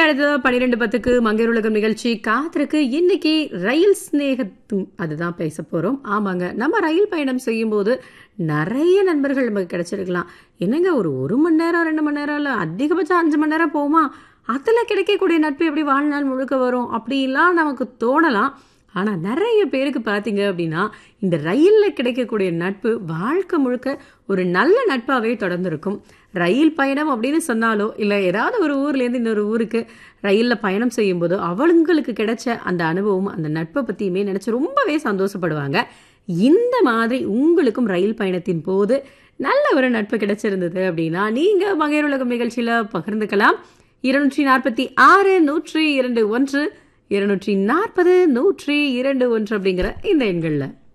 அடுத்தது பன்னிரெண்டு பத்துக்கு மங்கையர் உலகம் நிகழ்ச்சி காத்திருக்கு இன்னைக்கு ரயில் ஸ்நேகத்தும் அதுதான் பேச போறோம் ஆமாங்க நம்ம ரயில் பயணம் செய்யும் போது நிறைய நண்பர்கள் நமக்கு கிடைச்சிருக்கலாம் என்னங்க ஒரு ஒரு மணி நேரம் ரெண்டு மணி நேரம் இல்லை அதிகபட்சம் அஞ்சு மணி நேரம் போகுமா அதில் கிடைக்கக்கூடிய நட்பு எப்படி வாழ்நாள் முழுக்க வரும் அப்படிலாம் நமக்கு தோணலாம் ஆனால் நிறைய பேருக்கு பார்த்தீங்க அப்படின்னா இந்த ரயிலில் கிடைக்கக்கூடிய நட்பு வாழ்க்கை முழுக்க ஒரு நல்ல நட்பாகவே தொடர்ந்துருக்கும் ரயில் பயணம் அப்படின்னு சொன்னாலோ இல்லை ஏதாவது ஒரு ஊர்லேருந்து இன்னொரு ஊருக்கு ரயிலில் பயணம் செய்யும்போதோ அவங்களுக்கு கிடைச்ச அந்த அனுபவம் அந்த நட்பை பற்றியுமே நினச்சி ரொம்பவே சந்தோஷப்படுவாங்க இந்த மாதிரி உங்களுக்கும் ரயில் பயணத்தின் போது நல்ல ஒரு நட்பு கிடைச்சிருந்தது அப்படின்னா நீங்கள் மகையர் உலகம் நிகழ்ச்சியில் பகிர்ந்துக்கலாம் இருநூற்றி நாற்பத்தி ஆறு நூற்றி இரண்டு ஒன்று இருநூற்றி நாற்பது நூற்றி இரண்டு ஒன்று அப்படிங்கிற இந்த எண்களில்